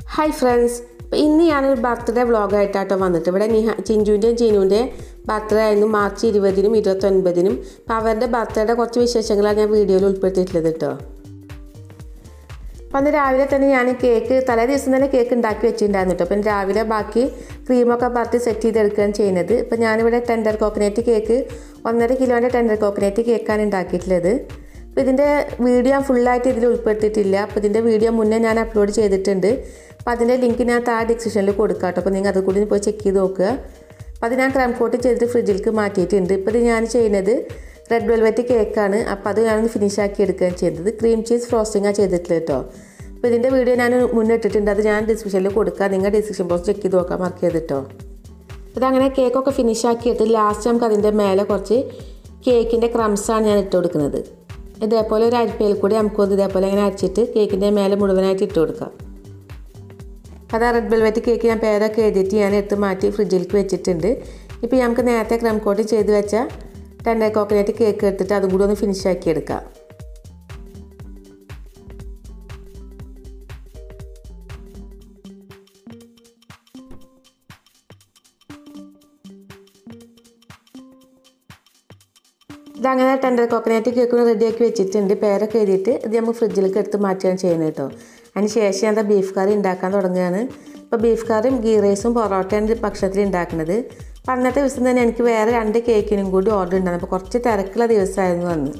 hi friends അപ്പോൾ ഇന്ന് ഞാനൊരു ബർത്ത്ഡേ വ്ളോഗായിട്ടാട്ടോ വന്നിട്ട് ഇവിടെ നിഹ ചിഞ്ചുവിൻ്റെയും ജീനുവിൻ്റെ ബർത്ത്ഡേ ആയിരുന്നു മാർച്ച് ഇരുപതിനും ഇരുപത്തൊൻപതിനും അപ്പോൾ അവരുടെ ബർത്ത്ഡേയുടെ കുറച്ച് വിശേഷങ്ങളാണ് ഞാൻ വീഡിയോയിൽ ഉൾപ്പെടുത്തിയിട്ടുള്ളത് കേട്ടോ അപ്പം അന്ന് രാവിലെ തന്നെ ഞാൻ കേക്ക് തലേ ദിവസം തന്നെ കേക്ക് ഉണ്ടാക്കി വെച്ചിട്ടുണ്ടായിരുന്നു കേട്ടോ അപ്പം രാവിലെ ബാക്കി ക്രീമൊക്കെ പറത്തി സെറ്റ് ചെയ്തെടുക്കുകയാണ് ചെയ്യുന്നത് ഇപ്പം ഞാനിവിടെ ടെൻഡർ കോക്കനറ്റ് കേക്ക് ഒന്നര കിലോൻ്റെ ടെൻഡർ കോക്കനറ്റ് കേക്കാണ് ഉണ്ടാക്കിയിട്ടുള്ളത് അപ്പോൾ ഇതിൻ്റെ വീഡിയോ ഞാൻ ഫുള്ളായിട്ട് ഇതിൽ ഉൾപ്പെടുത്തിയിട്ടില്ല അപ്പോൾ ഇതിൻ്റെ വീഡിയോ മുന്നേ ഞാൻ അപ്ലോഡ് ചെയ്തിട്ടുണ്ട് അപ്പോൾ അതിൻ്റെ ലിങ്ക് ഞാൻ താഴെ ഡിസ്ക്രിപ്ഷനിൽ കൊടുക്കാം കേട്ടോ അപ്പോൾ നിങ്ങൾ അത് കൂടി പോയി ചെക്ക് ചെയ്ത് നോക്കുക അപ്പോൾ അത് ഞാൻ ക്രം കോട്ട് ചെയ്തിട്ട് ഫ്രിഡ്ജിലേക്ക് മാറ്റിയിട്ടുണ്ട് ഇപ്പോൾ ഇത് ഞാൻ ചെയ്യുന്നത് റെഡ് വെൽവെറ്റ് കേക്കാണ് അപ്പോൾ അത് ഞാനൊന്ന് ഫിനിഷ് ആക്കി എടുക്കുകയാണ് ചെയ്തത് ക്രീം ചീസ് ഫ്രോസ്റ്റിംഗാണ് ചെയ്തിട്ടുള്ളത് കേട്ടോ അപ്പോൾ ഇതിൻ്റെ വീഡിയോ ഞാൻ മുന്നിട്ടിട്ടുണ്ട് അത് ഞാൻ ഡിസ്ക്രിപ്ഷനിൽ കൊടുക്കാം നിങ്ങൾ ഡിസ്ക്രിപ്ഷൻ ബോക്സ് ചെക്ക് ചെയ്ത് നോക്കാൻ മാർക്ക് ചെയ്തിട്ടോ അതങ്ങനെ കേക്കൊക്കെ ഫിനിഷ് ആക്കിയിട്ട് ലാസ്റ്റ് നമുക്ക് അതിൻ്റെ മേലെ കുറച്ച് കേക്കിൻ്റെ ക്രംസാണ് ഞാൻ ഇട്ട് കൊടുക്കുന്നത് ഇതേപോലെ ഒരു അരിപ്പയിൽ കൂടി നമുക്കൊന്ന് ഇതേപോലെ ഇങ്ങനെ അരച്ചിട്ട് കേക്കിൻ്റെ മേലെ മുഴുവനായിട്ട് ഇട്ട് കൊടുക്കാം അത് ആ റെഡ് വെൽവെറ്റ് കേക്ക് ഞാൻ പേരൊക്കെ എഴുതിയിട്ട് ഞാൻ എടുത്ത് മാറ്റി ഫ്രിഡ്ജിലേക്ക് വെച്ചിട്ടുണ്ട് ഇപ്പോൾ നമുക്ക് നേരത്തെ ക്രം കോട്ട് ചെയ്ത് വെച്ച ടെൻഡർ കോക്കനറ്റ് കേക്ക് എടുത്തിട്ട് അതും കൂടി ഒന്ന് ഫിനിഷ് ആക്കി എടുക്കാം ഇതങ്ങനെ ടെൻഡർ കോക്കനറ്റ് കേക്ക് റെഡിയാക്കി വെച്ചിട്ടുണ്ട് പേരൊക്കെ എഴുതിയിട്ട് ഇത് നമ്മൾ ഫ്രിഡ്ജിലേക്ക് എടുത്ത് മാറ്റുകയാണ് ചെയ്യുന്നത് കേട്ടോ അതിന് ശേഷം ഞാൻ ബീഫ് കറി ഉണ്ടാക്കാൻ തുടങ്ങുകയാണ് ഇപ്പോൾ ബീഫ് കറിയും ഗീ റൈസും പൊറോട്ടയാണ് ഭക്ഷണത്തിൽ ഉണ്ടാക്കുന്നത് അപ്പോൾ അന്നത്തെ ദിവസം തന്നെ എനിക്ക് വേറെ രണ്ട് കേക്കിനും കൂടി ഓർഡർ ഉണ്ടായിരുന്നു അപ്പോൾ കുറച്ച് തിരക്കുള്ള ദിവസമായിരുന്നു അന്ന്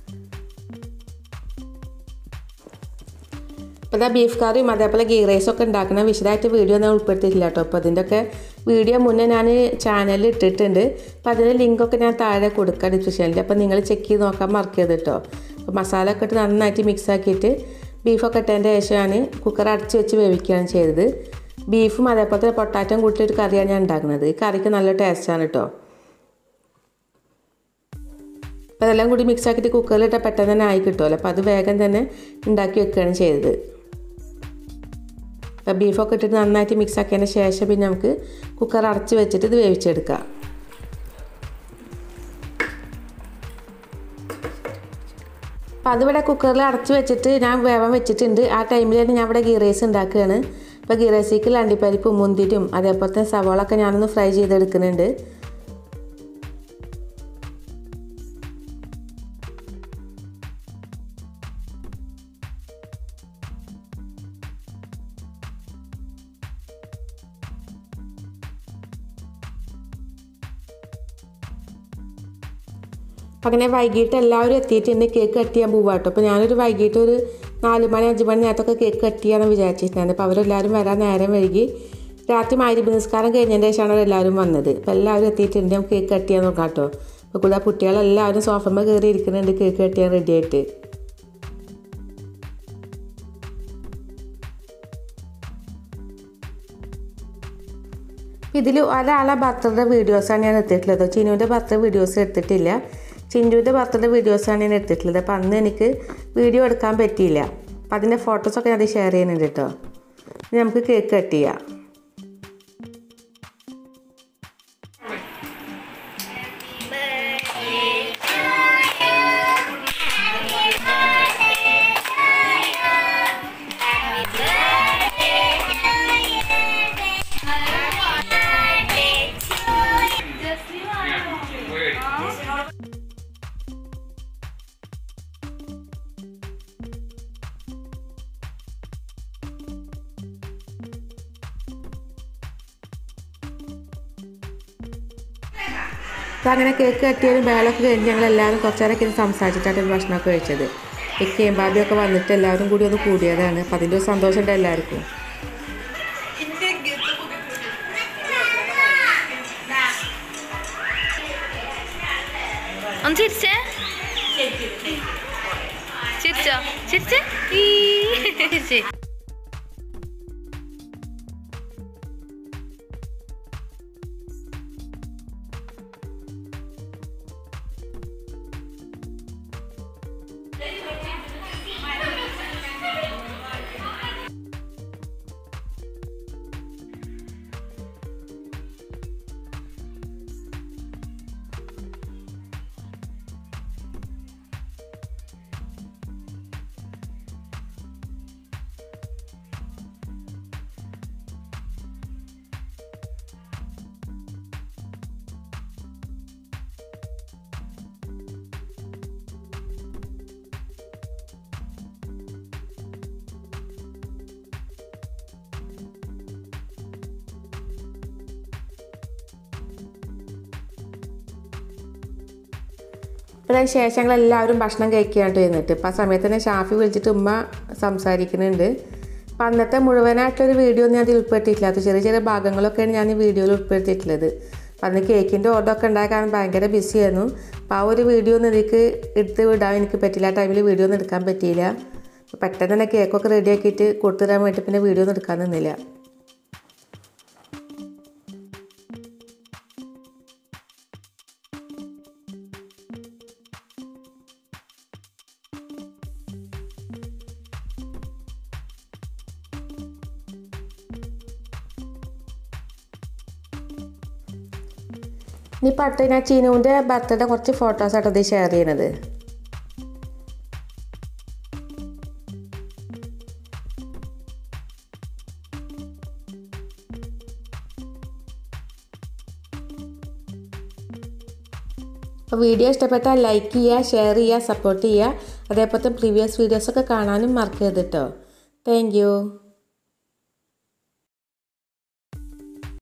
അപ്പോൾ ഇതാ ബീഫ് കറിയും അതേപോലെ ഗീ റൈസൊക്കെ ഉണ്ടാക്കുന്ന വിശദമായിട്ട് വീഡിയോ ഞാൻ ഉൾപ്പെടുത്തിയിട്ടില്ല കേട്ടോ അപ്പോൾ അതിൻ്റെയൊക്കെ വീഡിയോ മുന്നേ ഞാൻ ചാനലിൽ ഇട്ടിട്ടുണ്ട് അപ്പോൾ അതിൻ്റെ ലിങ്കൊക്കെ ഞാൻ താഴെ കൊടുക്കാം ഡിസ്ക്രിപ്ഷനിൽ അപ്പോൾ നിങ്ങൾ ചെക്ക് ചെയ്ത് നോക്കാൻ മറക്കരുത് കേട്ടോ അപ്പോൾ മസാല ഒക്കെ ഇട്ട് നന്നായിട്ട് മിക്സ് ആക്കിയിട്ട് ബീഫൊക്കെ ഇട്ടതിൻ്റെ ശേഷം ഞാൻ കുക്കർ അടച്ച് വെച്ച് വേവിക്കുകയാണ് ചെയ്തത് ബീഫും അതേപോലെ തന്നെ പൊട്ടാറ്റം കൂട്ടിയിട്ട് കറിയാണ് ഞാൻ ഉണ്ടാക്കുന്നത് ഈ കറിക്ക് നല്ല ടേസ്റ്റാണ് കേട്ടോ അപ്പോൾ അതെല്ലാം കൂടി മിക്സ് ആക്കിയിട്ട് കുക്കറിലിട്ടാൽ പെട്ടെന്ന് തന്നെ ആയി കിട്ടുമല്ലോ അപ്പോൾ അത് വേഗം തന്നെ ഉണ്ടാക്കി വെക്കുകയാണ് ചെയ്തത് അപ്പോൾ ബീഫൊക്കെ ഇട്ടിട്ട് നന്നായിട്ട് മിക്സ് ആക്കിയതിന് ശേഷം പിന്നെ നമുക്ക് കുക്കർ അടച്ച് വെച്ചിട്ട് ഇത് വേവിച്ചെടുക്കാം അപ്പോൾ അതിവിടെ കുക്കറിൽ അടച്ച് വെച്ചിട്ട് ഞാൻ വേവാൻ വെച്ചിട്ടുണ്ട് ആ ടൈമിൽ തന്നെ ഞാൻ ഇവിടെ ഗീ റൈസ് ഉണ്ടാക്കുകയാണ് അപ്പോൾ ഗീ റൈസിക്ക് അണ്ടിപ്പരിപ്പും മുന്തിരിയും അതേപോലെ തന്നെ സവാളൊക്കെ ഞാനൊന്ന് ഫ്രൈ ചെയ്തെടുക്കുന്നുണ്ട് അപ്പം അങ്ങനെ വൈകിട്ട് എല്ലാവരും എത്തിയിട്ടുണ്ട് കേക്ക് കട്ട് ചെയ്യാൻ പോവാ കേട്ടോ അപ്പോൾ ഞാനൊരു വൈകിട്ട് ഒരു നാല് മണി അഞ്ച് മണി നേരത്തൊക്കെ കേക്ക് കട്ട് ചെയ്യാമെന്ന് വിചാരിച്ചിട്ടുണ്ടായിരുന്നു അപ്പോൾ അവരെല്ലാവരും വരാൻ നേരം വൈകി രാത്രി മാരി നിസ്കാരം കഴിഞ്ഞതിൻ്റെ ശേഷമാണ് എല്ലാവരും വന്നത് അപ്പോൾ എല്ലാവരും എത്തിയിട്ടുണ്ട് നമുക്ക് കേക്ക് കട്ട് ചെയ്യാൻ നോക്കാം കേട്ടോ അപ്പോൾ കൂടെ കുട്ടികളെല്ലാവരും സോഫമ്മ കയറി ഇരിക്കുന്നുണ്ട് കേക്ക് കട്ട് ചെയ്യാൻ റെഡി ആയിട്ട് ഇതിൽ ഒരാളെ ബർത്ത്ഡേ വീഡിയോസാണ് ഞാൻ എടുത്തിട്ടുള്ളത് ചിനുവിൻ്റെ ബർത്ത്ഡേ വീഡിയോസ് എടുത്തിട്ടില്ല ചിഞ്ചുവിൻ്റെ ബർത്ത്ഡേ വീഡിയോസാണ് ഞാൻ എടുത്തിട്ടുള്ളത് അപ്പോൾ അന്ന് എനിക്ക് വീഡിയോ എടുക്കാൻ പറ്റിയില്ല അപ്പോൾ അതിൻ്റെ ഫോട്ടോസൊക്കെ ഞാൻ ഷെയർ ചെയ്യുന്നുണ്ട് കേട്ടോ ഇനി നമുക്ക് കേക്ക് കട്ട് ചെയ്യാം അപ്പോൾ അങ്ങനെ കേക്ക് കട്ടിയതും ബേളൊക്കെ കഴിഞ്ഞ് ഞങ്ങൾ എല്ലാവരും കുറച്ച് നേരമൊക്കെ ഇരുന്ന് സംസാരിച്ചിട്ടാണ് ഭക്ഷണമൊക്കെ കഴിച്ചത് ഇക്കയും ബാബിയൊക്കെ വന്നിട്ട് എല്ലാവരും കൂടി ഒന്ന് കൂടിയതാണ് അപ്പോൾ അതിൻ്റെ ഒരു സന്തോഷമുണ്ട് എല്ലാവർക്കും ഒന്ന് ചിരിച്ചേ ചിരിച്ചോ ചിരിച്ചേ ഈ ചിരിച്ചേ അപ്പോൾ അതിന് ശേഷം ഞങ്ങൾ എല്ലാവരും ഭക്ഷണം കഴിക്കാണ്ട് ഇരുന്നിട്ട് ഇപ്പോൾ ആ സമയത്ത് തന്നെ ഷാഫി വിളിച്ചിട്ട് ഉമ്മ സംസാരിക്കുന്നുണ്ട് അപ്പോൾ അന്നത്തെ മുഴുവനായിട്ടൊരു വീഡിയോ ഒന്നും ഞാൻ അതിൽ ഉൾപ്പെടുത്തിയിട്ടില്ല അത് ചെറിയ ചെറിയ ഭാഗങ്ങളൊക്കെയാണ് ഞാൻ ഈ വീഡിയോയിൽ ഉൾപ്പെടുത്തിയിട്ടുള്ളത് അപ്പോൾ അന്ന് കേക്കിൻ്റെ ഓർഡർ ഒക്കെ ഉണ്ടാക്കാൻ ഭയങ്കര ബിസിയായിരുന്നു അപ്പോൾ ആ ഒരു വീഡിയോ ഒന്നും എനിക്ക് എടുത്ത് വിടാൻ എനിക്ക് പറ്റില്ല ആ ടൈമിൽ വീഡിയോ ഒന്നും എടുക്കാൻ പറ്റിയില്ല അപ്പോൾ പെട്ടെന്ന് തന്നെ കേക്കൊക്കെ റെഡിയാക്കിയിട്ട് കൊടുത്തുതരാൻ വേണ്ടി പിന്നെ വീഡിയോ ഒന്നും എടുക്കാൻ നിന്നില്ല ഇനിയിപ്പോൾ അടുത്ത ഞാൻ ചീനുവിൻ്റെ ബർത്ത്ഡേ കുറച്ച് ഫോട്ടോസായിട്ട് ഇത് ഷെയർ ചെയ്യണത് അപ്പോൾ വീഡിയോ ഇഷ്ടപ്പെട്ടാൽ ലൈക്ക് ചെയ്യുക ഷെയർ ചെയ്യുക സപ്പോർട്ട് ചെയ്യുക അതേപോലത്തെ പ്രീവിയസ് വീഡിയോസൊക്കെ കാണാനും മറക്കരുത് കേട്ടോ താങ്ക് യു